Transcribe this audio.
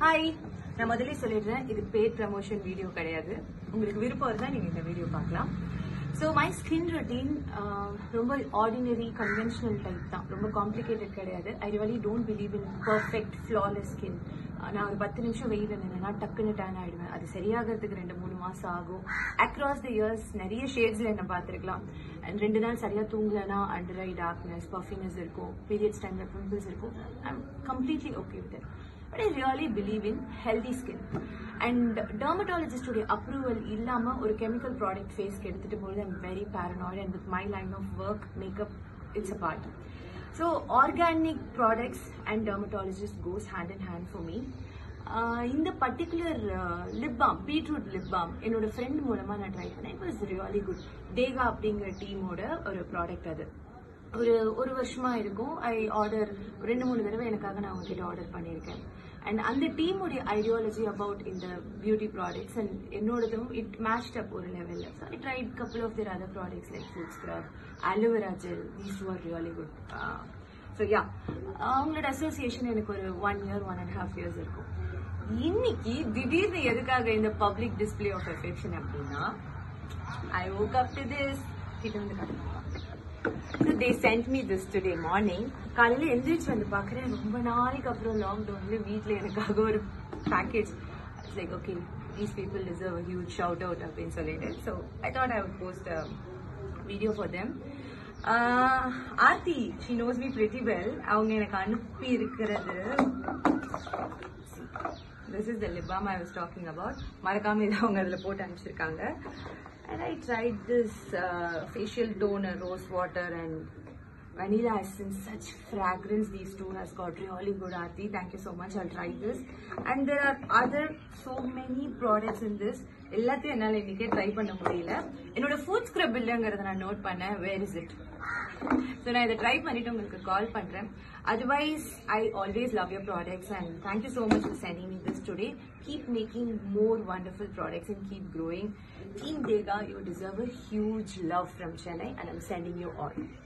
Hi நான் முதல்ல சொல்லிடுறேன் இது பேட் ப்ரமோஷன் வீடியோ கிடையாது உங்களுக்கு விருப்பம் இருந்தால் நீங்கள் இந்த வீடியோ பார்க்கலாம் ஸோ மை ஸ்கின் ரொட்டீன் ரொம்ப ஆர்டினரி கன்வென்ஷனல் டைப் தான் ரொம்ப காம்ப்ளிகேட்டட் கிடையாது I really don't believe in perfect flawless skin நான் ஒரு பத்து நிமிஷம் வெயில நின்னா டக்குன்னு டேன் ஆயிடுவேன் அது சரியாகிறதுக்கு ரெண்டு மூணு மாசம் ஆகும் அக்ராஸ் த இயர்ஸ் நிறைய ஷேட்ஸ்ல என்ன பார்த்துருக்கலாம் அண்ட் ரெண்டு நாள் சரியா தூங்கலனா அண்டர் ஐ டார்க்னஸ் பஃபினஸ் இருக்கும் பீரியட்ஸ் டைம்ல பிம்பிள்ஸ் இருக்கும் I completely okay with but I really believe in healthy skin and டெர்மட்டாலஜிஸ்டுடைய அப்ரூவல் இல்லாம ஒரு கெமிக்கல் ப்ராடக்ட் ஃபேஸ்க்கு எடுத்துட்டு போது I'm very paranoid and with my line of work makeup it's a part so organic products and dermatologist goes hand in hand for me இந்த particular lip balm beetroot lip balm என்னோட friend மூலமா நான் try பண்ணேன் it was really good Deyga அப்படிங்கிற டீமோட ஒரு product அது ஒரு ஒரு வருஷமா இருக்கும் ஐ ஆர்டர் ரெண்டு மூணு தடவை எனக்காக நான் உங்ககிட்ட ஆர்டர் பண்ணியிருக்கேன் அண்ட் அந்த டீமுடைய ஐடியாலஜி அபவுட் இந்த பியூட்டி ப்ராடக்ட்ஸ் அண்ட் என்னோடதும் இட் மேட்ச்ட் அப் ஒரு லெவலில் so I tried couple of their other products like foot scrub aloe vera gel these are really good so yeah அவங்களோட அசோசியேஷன் எனக்கு ஒரு one year one and half years இருக்கும் இன்னைக்கு திடீர்னு எதுக்காக இந்த பப்ளிக் டிஸ்பிளே ஆஃப் எஃபெக்ஷன் அப்படின்னா ஐ woke up to this கிட்ட வந்து காட்டுங்க So they sent me this today morning. காலையில எந்திரிச்சு வந்து பாக்குறேன் ரொம்ப நாளைக்கு அப்புறம் லாக்டவுன்ல வீட்ல எனக்காக ஒரு package it's like okay these people deserve huge shout out அப்படின்னு சொல்லிட்டு so I thought I would post video for them Aarthi she knows me pretty well அவங்க எனக்கு அனுப்பி இருக்கிறது this is the lip balm I was talking about மறக்காம இதை அவங்க அதில் போட்டு அனுப்பிச்சிருக்காங்க and I tried this uh, facial toner, rose water and vanilla essence. Such fragrance these two has got. Really good, Aarti. Thank you so much. I'll try this. And there are other so many products in this. எல்லாத்தையும் என்னால் இன்னைக்கே try பண்ண முடியல என்னோட food scrub இல்லைங்கிறத நான் note பண்ணேன் where is it so நான் இதை ட்ரை பண்ணிட்டு உங்களுக்கு கால் பண்றேன் otherwise I always love your products and thank you so much for sending me this today keep making more wonderful products and keep growing. Team Dega, you deserve a huge love from Chennai and I'm sending you all.